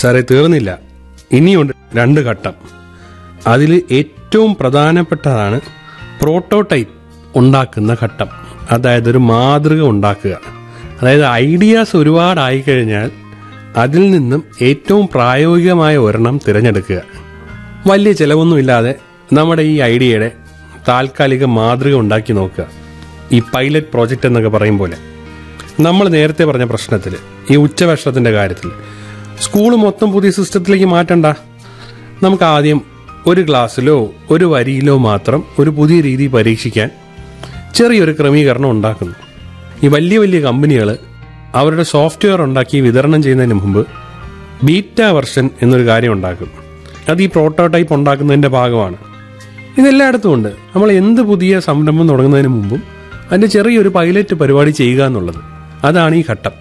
സാറേ തീർന്നില്ല ഇനിയുണ്ട് രണ്ട് ഘട്ടം അതിൽ ഏറ്റവും പ്രധാനപ്പെട്ടതാണ് പ്രോട്ടോടൈപ്പ് ഉണ്ടാക്കുന്ന ഘട്ടം അതായത് ഒരു മാതൃക ഉണ്ടാക്കുക അതായത് ഐഡിയാസ് ഒരുപാടായി കഴിഞ്ഞാൽ അതിൽ നിന്നും ഏറ്റവും പ്രായോഗികമായ ഒരെണ്ണം തിരഞ്ഞെടുക്കുക വലിയ ചിലവൊന്നുമില്ലാതെ നമ്മുടെ ഈ ഐഡിയയുടെ താൽക്കാലിക മാതൃക ഉണ്ടാക്കി നോക്കുക ഈ പൈലറ്റ് പ്രോജക്റ്റ് എന്നൊക്കെ പറയും പോലെ നമ്മൾ നേരത്തെ പറഞ്ഞ പ്രശ്നത്തിൽ ഈ ഉച്ചഭക്ഷണത്തിന്റെ കാര്യത്തിൽ സ്കൂൾ മൊത്തം പുതിയ സിസ്റ്റത്തിലേക്ക് മാറ്റണ്ട നമുക്ക് ആദ്യം ഒരു ക്ലാസ്സിലോ ഒരു വരിയിലോ മാത്രം ഒരു പുതിയ രീതി പരീക്ഷിക്കാൻ ചെറിയൊരു ക്രമീകരണം ഉണ്ടാക്കുന്നു ഈ വലിയ വലിയ കമ്പനികൾ അവരുടെ സോഫ്റ്റ്വെയർ ഉണ്ടാക്കി വിതരണം ചെയ്യുന്നതിന് മുമ്പ് ബീറ്റ വെർഷൻ എന്നൊരു കാര്യം ഉണ്ടാക്കും അത് ഈ പ്രോട്ടോടൈപ്പ് ഉണ്ടാക്കുന്നതിന്റെ ഭാഗമാണ് ഇതെല്ലായിടത്തും ഉണ്ട് നമ്മൾ എന്ത് പുതിയ സംരംഭം തുടങ്ങുന്നതിന് മുമ്പും അതിന്റെ ചെറിയൊരു പൈലറ്റ് പരിപാടി ചെയ്യുക എന്നുള്ളത് അതാണ് ഈ ഘട്ടം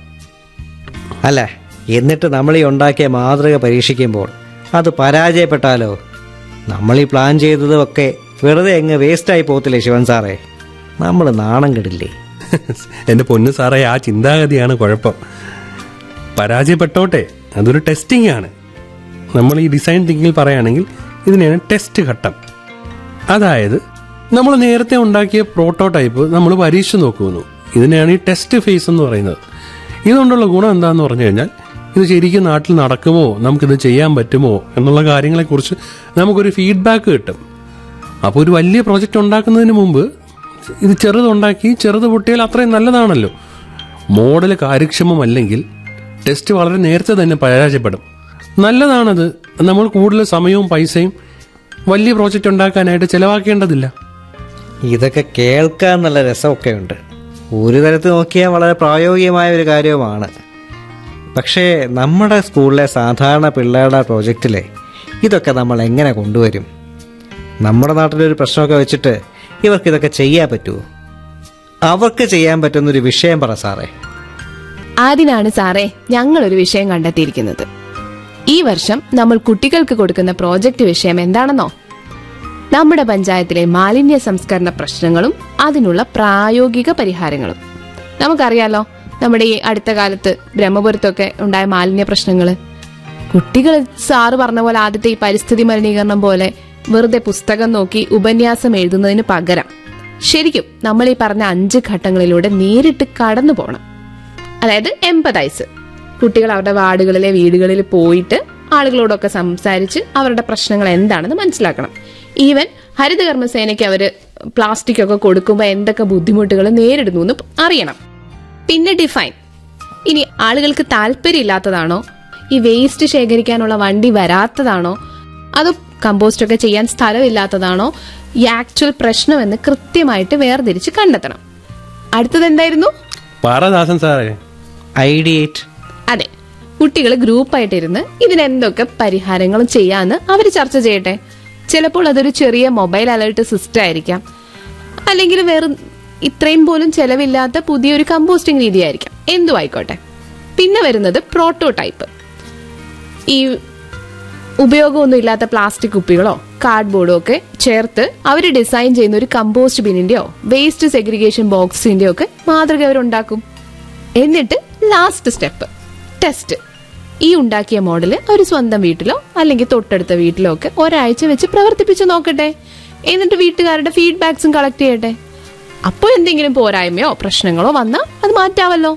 അല്ല എന്നിട്ട് നമ്മൾ ഈ ഉണ്ടാക്കിയ മാതൃക പരീക്ഷിക്കുമ്പോൾ അത് പരാജയപ്പെട്ടാലോ നമ്മൾ ഈ പ്ലാൻ ചെയ്തതൊക്കെ വെറുതെ അങ്ങ് വേസ്റ്റായി പോകത്തില്ലേ ശിവൻ സാറേ നമ്മൾ നാണം കെടില്ലേ എന്റെ പൊന്നു സാറേ ആ ചിന്താഗതിയാണ് കുഴപ്പം പരാജയപ്പെട്ടോട്ടെ അതൊരു ടെസ്റ്റിംഗ് ആണ് നമ്മൾ ഈ ഡിസൈൻ തിങ്കിങ്ങിൽ പറയുകയാണെങ്കിൽ ഇതിനെയാണ് ടെസ്റ്റ് ഘട്ടം അതായത് നമ്മൾ നേരത്തെ ഉണ്ടാക്കിയ പ്രോട്ടോടൈപ്പ് നമ്മൾ പരീക്ഷിച്ച് നോക്കുന്നു ഇതിനെയാണ് ഈ ടെസ്റ്റ് ഫേസ് എന്ന് പറയുന്നത് ഇതുകൊണ്ടുള്ള ഗുണം എന്താന്ന് പറഞ്ഞു കഴിഞ്ഞാൽ ഇത് ശരിക്കും നാട്ടിൽ നടക്കുമോ നമുക്കിത് ചെയ്യാൻ പറ്റുമോ എന്നുള്ള കാര്യങ്ങളെക്കുറിച്ച് നമുക്കൊരു ഫീഡ്ബാക്ക് കിട്ടും അപ്പോൾ ഒരു വലിയ പ്രോജക്റ്റ് ഉണ്ടാക്കുന്നതിന് മുമ്പ് ഇത് ചെറുതുണ്ടാക്കി ചെറുത് പൊട്ടിയാൽ അത്രയും നല്ലതാണല്ലോ മോഡൽ കാര്യക്ഷമമല്ലെങ്കിൽ ടെസ്റ്റ് വളരെ നേരത്തെ തന്നെ പരാജയപ്പെടും നല്ലതാണത് നമ്മൾ കൂടുതൽ സമയവും പൈസയും വലിയ പ്രോജക്റ്റ് ഉണ്ടാക്കാനായിട്ട് ചെലവാക്കേണ്ടതില്ല ഇതൊക്കെ കേൾക്കാൻ നല്ല രസമൊക്കെ ഉണ്ട് ഒരു തരത്തിൽ നോക്കിയാൽ വളരെ പ്രായോഗികമായ ഒരു കാര്യവുമാണ് പക്ഷേ നമ്മുടെ സ്കൂളിലെ സാധാരണ പിള്ളേരുടെ പ്രോജക്റ്റിലെ ഇതൊക്കെ നമ്മൾ എങ്ങനെ കൊണ്ടുവരും നമ്മുടെ നാട്ടിലൊരു പ്രശ്നമൊക്കെ വെച്ചിട്ട് ഇവർക്ക് ഇതൊക്കെ ചെയ്യാൻ പറ്റുമോ അവർക്ക് ചെയ്യാൻ പറ്റുന്നൊരു വിഷയം പറ സാറേ അതിനാണ് സാറേ ഞങ്ങൾ ഒരു വിഷയം കണ്ടെത്തിയിരിക്കുന്നത് ഈ വർഷം നമ്മൾ കുട്ടികൾക്ക് കൊടുക്കുന്ന പ്രോജക്റ്റ് വിഷയം എന്താണെന്നോ നമ്മുടെ പഞ്ചായത്തിലെ മാലിന്യ സംസ്കരണ പ്രശ്നങ്ങളും അതിനുള്ള പ്രായോഗിക പരിഹാരങ്ങളും നമുക്കറിയാലോ നമ്മുടെ ഈ അടുത്ത കാലത്ത് ബ്രഹ്മപുരത്തൊക്കെ ഉണ്ടായ മാലിന്യ പ്രശ്നങ്ങൾ കുട്ടികൾ സാറ് പറഞ്ഞ പോലെ ആദ്യത്തെ ഈ പരിസ്ഥിതി മലിനീകരണം പോലെ വെറുതെ പുസ്തകം നോക്കി ഉപന്യാസം എഴുതുന്നതിന് പകരം ശരിക്കും നമ്മൾ ഈ പറഞ്ഞ അഞ്ച് ഘട്ടങ്ങളിലൂടെ നേരിട്ട് കടന്നു പോകണം അതായത് എംപതൈസ് കുട്ടികൾ അവരുടെ വാർഡുകളിലെ വീടുകളിൽ പോയിട്ട് ആളുകളോടൊക്കെ സംസാരിച്ച് അവരുടെ പ്രശ്നങ്ങൾ എന്താണെന്ന് മനസ്സിലാക്കണം ഈവൻ ഹരിതകർമ്മസേനയ്ക്ക് അവര് പ്ലാസ്റ്റിക് ഒക്കെ കൊടുക്കുമ്പോൾ എന്തൊക്കെ ബുദ്ധിമുട്ടുകൾ നേരിടുന്നു എന്ന് അറിയണം പിന്നെ ഡിഫൈൻ ഇനി ആളുകൾക്ക് താല്പര്യമില്ലാത്തതാണോ ഈ വേസ്റ്റ് ശേഖരിക്കാനുള്ള വണ്ടി വരാത്തതാണോ അതോ കമ്പോസ്റ്റ് ഒക്കെ ചെയ്യാൻ സ്ഥലമില്ലാത്തതാണോ ഈ ആക്ച്വൽ പ്രശ്നമെന്ന് കൃത്യമായിട്ട് വേർതിരിച്ച് കണ്ടെത്തണം അടുത്തത് എന്തായിരുന്നു പാറദാസൻ സാറേ ഐഡിയേറ്റ് അതെ കുട്ടികൾ ഗ്രൂപ്പായിട്ടിരുന്ന് ഇതിനെന്തൊക്കെ പരിഹാരങ്ങളും ചെയ്യാന്ന് അവർ ചർച്ച ചെയ്യട്ടെ ചിലപ്പോൾ അതൊരു ചെറിയ മൊബൈൽ അലേർട്ട് സിസ്റ്റം ആയിരിക്കാം അല്ലെങ്കിൽ വേറെ ഇത്രയും പോലും ചെലവില്ലാത്ത പുതിയൊരു കമ്പോസ്റ്റിംഗ് രീതിയായിരിക്കാം എന്തു ആയിക്കോട്ടെ പിന്നെ വരുന്നത് പ്രോട്ടോടൈപ്പ് ഈ ഉപയോഗമൊന്നും ഇല്ലാത്ത പ്ലാസ്റ്റിക് കുപ്പികളോ കാർഡ്ബോർഡോ ഒക്കെ ചേർത്ത് അവർ ഡിസൈൻ ചെയ്യുന്ന ഒരു കമ്പോസ്റ്റ് ബിന്നിന്റെയോ വേസ്റ്റ് സെഗ്രിഗേഷൻ ബോക്സിന്റെയോ ഒക്കെ മാതൃക അവരുണ്ടാക്കും എന്നിട്ട് ലാസ്റ്റ് സ്റ്റെപ്പ് ടെസ്റ്റ് ഈ ഉണ്ടാക്കിയ മോഡല് അവർ സ്വന്തം വീട്ടിലോ അല്ലെങ്കിൽ തൊട്ടടുത്ത വീട്ടിലോ ഒക്കെ ഒരാഴ്ച വെച്ച് പ്രവർത്തിപ്പിച്ച് നോക്കട്ടെ എന്നിട്ട് വീട്ടുകാരുടെ ഫീഡ്ബാക്സും കളക്ട് ചെയ്യട്ടെ അപ്പോൾ എന്തെങ്കിലും പോരായ്മയോ പ്രശ്നങ്ങളോ വന്നാൽ അത് മാറ്റാവല്ലോ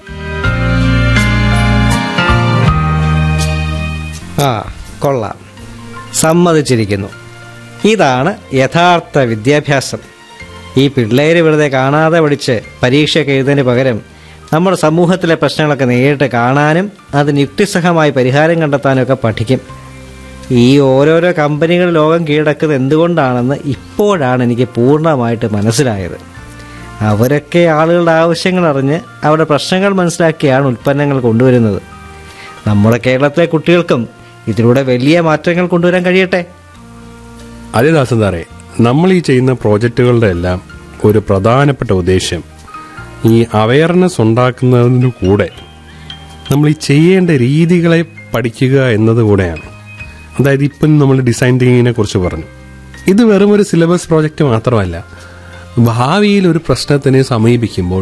ആ കൊള്ളാം സമ്മതിച്ചിരിക്കുന്നു ഇതാണ് യഥാർത്ഥ വിദ്യാഭ്യാസം ഈ പിള്ളേര് വെറുതെ കാണാതെ പഠിച്ച് പരീക്ഷയൊക്കെ എഴുതുന്നതിന് പകരം നമ്മുടെ സമൂഹത്തിലെ പ്രശ്നങ്ങളൊക്കെ നേരിട്ട് കാണാനും അതിന് യുക്തിസഹമായി പരിഹാരം കണ്ടെത്താനും ഒക്കെ പഠിക്കും ഈ ഓരോരോ കമ്പനികൾ ലോകം കീഴടക്കുന്നത് എന്തുകൊണ്ടാണെന്ന് ഇപ്പോഴാണ് എനിക്ക് പൂർണ്ണമായിട്ട് മനസ്സിലായത് അവരൊക്കെ ആളുകളുടെ ആവശ്യങ്ങൾ അറിഞ്ഞ് അവരുടെ പ്രശ്നങ്ങൾ മനസ്സിലാക്കിയാണ് ഉൽപ്പന്നങ്ങൾ കൊണ്ടുവരുന്നത് നമ്മുടെ കേരളത്തിലെ കുട്ടികൾക്കും ഇതിലൂടെ വലിയ മാറ്റങ്ങൾ കൊണ്ടുവരാൻ കഴിയട്ടെ അതേ ദാസൻ സാറേ നമ്മൾ ഈ ചെയ്യുന്ന പ്രോജക്റ്റുകളുടെ എല്ലാം ഒരു പ്രധാനപ്പെട്ട ഉദ്ദേശ്യം ഈ അവയർനെസ് ഉണ്ടാക്കുന്നതിനു കൂടെ നമ്മൾ ഈ ചെയ്യേണ്ട രീതികളെ പഠിക്കുക എന്നത് കൂടെയാണ് അതായത് ഇപ്പം നമ്മൾ ഡിസൈൻ തിങ്കിങ്ങിനെ കുറിച്ച് പറഞ്ഞു ഇത് വെറും ഒരു സിലബസ് പ്രോജക്റ്റ് മാത്രമല്ല ഭാവിയിൽ ഒരു പ്രശ്നത്തിനെ സമീപിക്കുമ്പോൾ